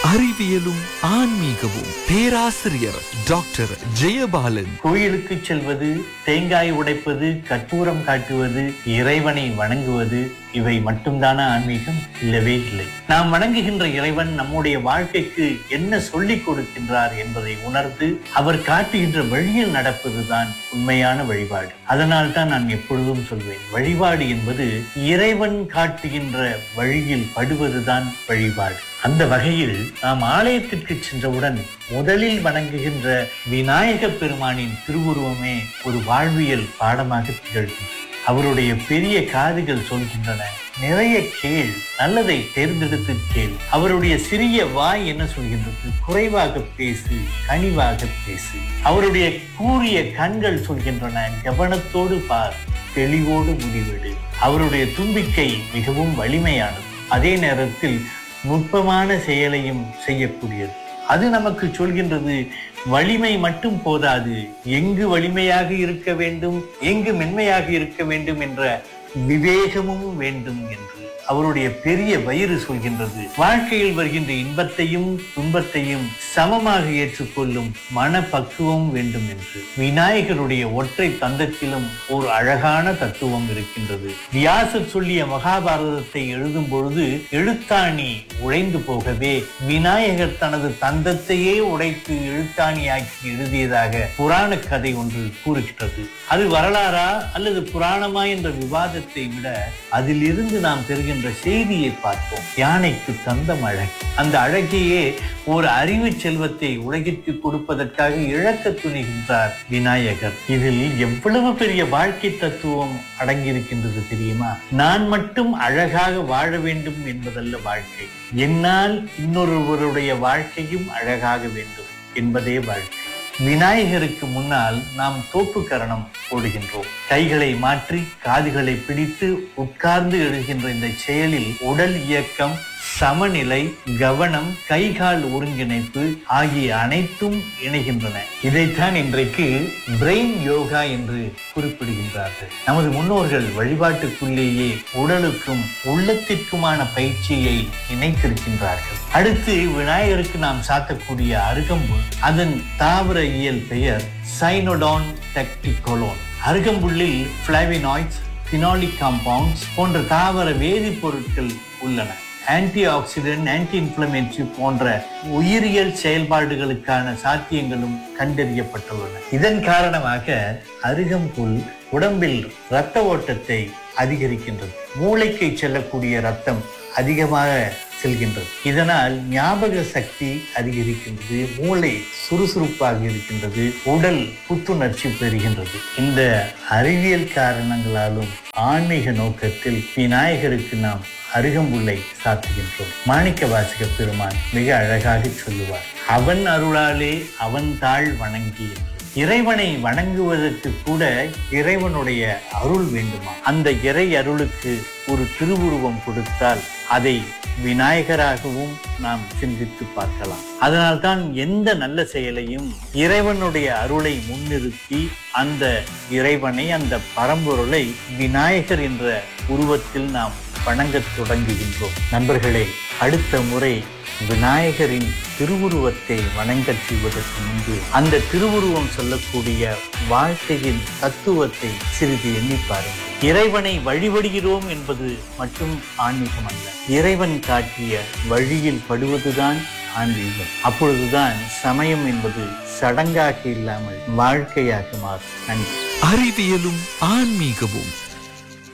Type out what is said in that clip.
அறிவியலும் ஆன்மீகமும் பேராசிரியர் டாக்டர் ஜெயபாலன் கோயிலுக்கு செல்வது தேங்காய் உடைப்பது கற்பூரம் காட்டுவது இறைவனை வணங்குவது இவை மட்டும்தான ஆன்மீகம் இல்லவே இல்லை நாம் வணங்குகின்ற இறைவன் நம்முடைய வாழ்க்கைக்கு என்ன சொல்லிக் கொடுக்கின்றார் என்பதை உணர்ந்து அவர் காட்டுகின்ற வழியில் நடப்பதுதான் உண்மையான வழிபாடு அதனால் தான் நான் எப்பொழுதும் சொல்வேன் வழிபாடு என்பது இறைவன் காட்டுகின்ற வழியில் படுவதுதான் வழிபாடு அந்த வகையில் நாம் ஆலயத்திற்கு சென்றவுடன் முதலில் வணங்குகின்ற விநாயக பெருமானின் திருவுருவமே ஒரு வாழ்வியல் பாடமாக திகழ்கின்றது அவருடைய பெரிய காதுகள் சொல்கின்றன நிறைய கேள் நல்லதை தேர்ந்தெடுத்து கேள் அவருடைய சிறிய வாய் என்ன சொல்கின்றது குறைவாக பேசு கனிவாக பேசு அவருடைய கூறிய கண்கள் சொல்கின்றன கவனத்தோடு பார் தெளிவோடு முடிவெடு அவருடைய தும்பிக்கை மிகவும் வலிமையானது அதே நேரத்தில் நுட்பமான செயலையும் செய்யக்கூடியது அது நமக்கு சொல்கின்றது வலிமை மட்டும் போதாது எங்கு வலிமையாக இருக்க வேண்டும் எங்கு மென்மையாக இருக்க வேண்டும் என்ற விவேகமும் வேண்டும் என்று அவருடைய பெரிய வயிறு சொல்கின்றது வாழ்க்கையில் வருகின்ற இன்பத்தையும் துன்பத்தையும் சமமாக ஏற்றுக்கொள்ளும் மனப்பக்குவம் வேண்டும் என்று விநாயகருடைய ஒற்றை தந்தத்திலும் ஒரு அழகான தத்துவம் இருக்கின்றது வியாசர் சொல்லிய மகாபாரதத்தை எழுதும் பொழுது எழுத்தாணி உடைந்து போகவே விநாயகர் தனது தந்தத்தையே உடைத்து எழுத்தாணியாக்கி எழுதியதாக புராண கதை ஒன்று கூறுகின்றது அது வரலாறா அல்லது புராணமா என்ற விவாதத்தை விட அதிலிருந்து நாம் பெறுகின்ற செய்தியை பார்ப்போம் யானைக்கு தந்தம் அழகு அந்த அழகையே ஒரு அறிவு செல்வத்தை உலகிற்கு கொடுப்பதற்காக இழக்க துணிகின்றார் விநாயகர் இதில் எவ்வளவு பெரிய வாழ்க்கை தத்துவம் அடங்கியிருக்கின்றது தெரியுமா நான் மட்டும் அழகாக வாழ வேண்டும் என்பதல்ல வாழ்க்கை என்னால் இன்னொருவருடைய வாழ்க்கையும் அழகாக வேண்டும் என்பதே வாழ்க்கை விநாயகருக்கு முன்னால் நாம் தோப்பு கரணம் போடுகின்றோம் கைகளை மாற்றி காதுகளை பிடித்து உட்கார்ந்து எழுகின்ற இந்த செயலில் உடல் இயக்கம் சமநிலை கவனம் கைகால் ஒருங்கிணைப்பு ஆகிய அனைத்தும் இணைகின்றன இதைத்தான் இன்றைக்கு பிரெயின் யோகா என்று குறிப்பிடுகின்றார்கள் நமது முன்னோர்கள் வழிபாட்டுக்குள்ளேயே உடலுக்கும் உள்ளத்திற்குமான பயிற்சியை இணைத்திருக்கின்றார்கள் அடுத்து விநாயகருக்கு நாம் சாத்தக்கூடிய அருகம்புல் அதன் தாவர இயல் பெயர் சைனோடான் டெக்டிகோலோன் அருகம்புல்லில் பிளாவினாய்ட்ஸ் பினாலிக் காம்பவுண்ட்ஸ் போன்ற தாவர வேதிப்பொருட்கள் உள்ளன ஆன்டி ஆக்சிடென்ட் ஆன்டி இன்ஃபிளமேட்டரி போன்ற உயிரியல் செயல்பாடுகளுக்கான சாத்தியங்களும் கண்டறியப்பட்டுள்ளன இதன் காரணமாக அருகம்புல் உடம்பில் இரத்த ஓட்டத்தை அதிகரிக்கின்றது மூளைக்கு செல்லக்கூடிய ரத்தம் அதிகமாக செல்கின்றது இதனால் ஞாபக சக்தி அதிகரிக்கின்றது மூளை சுறுசுறுப்பாக இருக்கின்றது உடல் புத்துணர்ச்சி பெறுகின்றது இந்த அறிவியல் காரணங்களாலும் ஆன்மீக நோக்கத்தில் விநாயகருக்கு நாம் அருகம்புல்லை சாத்துகின்றோம் மாணிக்க வாசக பெருமான் மிக அழகாக சொல்லுவார் அவன் அருளாலே அவன் தாழ் வணங்கி என்று. இறைவனை வணங்குவதற்கு கூட இறைவனுடைய அருள் வேண்டுமா அந்த இறை அருளுக்கு ஒரு திருவுருவம் கொடுத்தால் அதை விநாயகராகவும் நாம் சிந்தித்து பார்க்கலாம் அதனால்தான் எந்த நல்ல செயலையும் இறைவனுடைய அருளை முன்னிறுத்தி அந்த இறைவனை அந்த பரம்பொருளை விநாயகர் என்ற உருவத்தில் நாம் வணங்கத் தொடங்குகின்றோம் நண்பர்களே அடுத்த முறை விநாயகரின் திருவுருவத்தை வணங்கச் செய்வதற்கு முன்பு அந்த திருவுருவம் சொல்லக்கூடிய வாழ்க்கையின் தத்துவத்தை சிறிது எண்ணி பாருங்கள் இறைவனை வழிபடுகிறோம் என்பது மட்டும் ஆன்மீகம் அல்ல இறைவன் காட்டிய வழியில் படுவதுதான் ஆன்மீகம் அப்பொழுதுதான் சமயம் என்பது சடங்காக இல்லாமல் வாழ்க்கையாக மாறும் நன்றி அறிவியலும் ஆன்மீகமும்